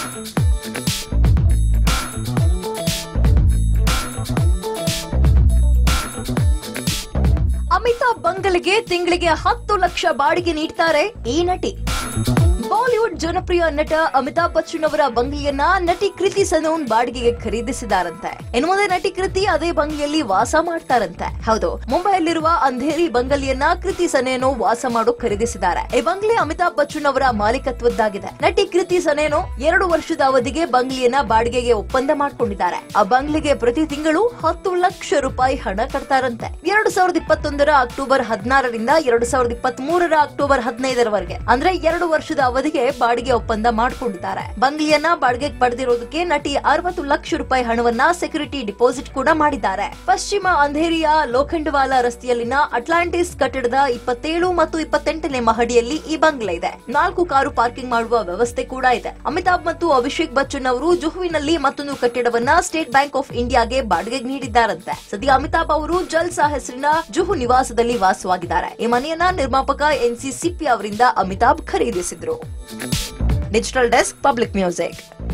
ಅಮಿತಾಬ್ ಬಂಗಲೆಗೆ ತಿಂಗಳಿಗೆ ಹತ್ತು ಲಕ್ಷ ಬಾಡಿಗೆ ನೀಡ್ತಾರೆ ಈ ನಟಿ ಬಾಲಿವುಡ್ ಜನಪ್ರಿಯ ನಟ ಅಮಿತಾಬ್ ಬಚ್ಚನ್ ಅವರ ಬಂಗಲೆಯನ್ನ ನಟಿ ಕೃತಿ ಸನೂನ್ ಬಾಡಿಗೆಗೆ ಖರೀದಿಸಿದಾರಂತೆ ಇನ್ನು ಮುಂದೆ ನಟಿ ಕೃತಿ ಅದೇ ಬಂಗಲೆಯಲ್ಲಿ ವಾಸ ಮಾಡ್ತಾರಂತೆ ಹೌದು ಮುಂಬೈಯಲ್ಲಿರುವ ಅಂಧೇರಿ ಬಂಗಲೆಯನ್ನ ಕೃತಿ ಸನೇನೋ ವಾಸ ಮಾಡೋ ಖರೀದಿಸಿದ್ದಾರೆ ಈ ಬಂಗ್ಲೆ ಅಮಿತಾಬ್ ಬಚ್ಚನ್ ಅವರ ಮಾಲೀಕತ್ವದ್ದಾಗಿದೆ ನಟಿ ಕೃತಿ ಸನೇನೋ ಎರಡು ವರ್ಷದ ಅವಧಿಗೆ ಬಂಗ್ಲೆಯನ್ನ ಬಾಡಿಗೆಗೆ ಒಪ್ಪಂದ ಮಾಡ್ಕೊಂಡಿದ್ದಾರೆ ಆ ಬಂಗ್ಲೆಗೆ ಪ್ರತಿ ತಿಂಗಳು ಹತ್ತು ಲಕ್ಷ ರೂಪಾಯಿ ಹಣ ಕಟ್ತಾರಂತೆ ಎರಡು ಸಾವಿರದ ಇಪ್ಪತ್ತೊಂದರ ಅಕ್ಟೋಬರ್ ಹದಿನಾರರಿಂದ ಎರಡು ಸಾವಿರದ ಇಪ್ಪತ್ತ್ ಮೂರರ ಅಕ್ಟೋಬರ್ ಹದಿನೈದರವರೆಗೆ ಅಂದ್ರೆ ಎರಡು ವರ್ಷದ ಅವಧಿಗೆ ಬಾಡಿಗೆ ಒಪ್ಪಂದ ಮಾಡಿಕೊಂಡಿದ್ದಾರೆ ಬಂಗ್ಲಿಯನ್ನ ಬಾಡಿಗೆಗೆ ಪಡೆದಿರೋದಕ್ಕೆ ನಟಿ ಅರವತ್ತು ಲಕ್ಷ ರೂಪಾಯಿ ಹಣವನ್ನ ಸೆಕ್ಯೂರಿಟಿ ಡಿಪಾಸಿಟ್ ಕೂಡ ಮಾಡಿದ್ದಾರೆ ಪಶ್ಚಿಮ ಅಂಧೇರಿಯ ಲೋಖಂಡವಾಲ ರಸ್ತೆಯಲ್ಲಿನ ಅಟ್ಲಾಂಟಿಸ್ ಕಟ್ಟಡದ ಇಪ್ಪತ್ತೇಳು ಮತ್ತು ಇಪ್ಪತ್ತೆಂಟನೇ ಮಹಡಿಯಲ್ಲಿ ಈ ಬಂಗ್ಲೆ ಇದೆ ನಾಲ್ಕು ಕಾರು ಪಾರ್ಕಿಂಗ್ ಮಾಡುವ ವ್ಯವಸ್ಥೆ ಕೂಡ ಇದೆ ಅಮಿತಾಬ್ ಮತ್ತು ಅಭಿಷೇಕ್ ಬಚ್ಚನ್ ಅವರು ಜುಹುವಿನಲ್ಲಿ ಮತ್ತೊಂದು ಕಟ್ಟಡವನ್ನ ಸ್ಟೇಟ್ ಬ್ಯಾಂಕ್ ಆಫ್ ಇಂಡಿಯಾಗೆ ಬಾಡಿಗೆಗೆ ನೀಡಿದ್ದಾರಂತೆ ಸದ್ಯ ಅಮಿತಾಬ್ ಅವರು ಜಲ್ಸಾ ಹೆಸರಿನ ಜುಹು ನಿವಾಸದಲ್ಲಿ ವಾಸವಾಗಿದ್ದಾರೆ ಈ ಮನೆಯನ್ನ ನಿರ್ಮಾಪಕ ಎನ್ಸಿ ಸಿಪ್ಪಿ ಅವರಿಂದ ಅಮಿತಾಬ್ ಖರೀದಿಸಿದ್ರು ಡಿಜಿಟಲ್ ಡೆಸ್ಕ್ ಪಬ್ಲಿಕ್ ಮ್ಯೂಸಿಕ್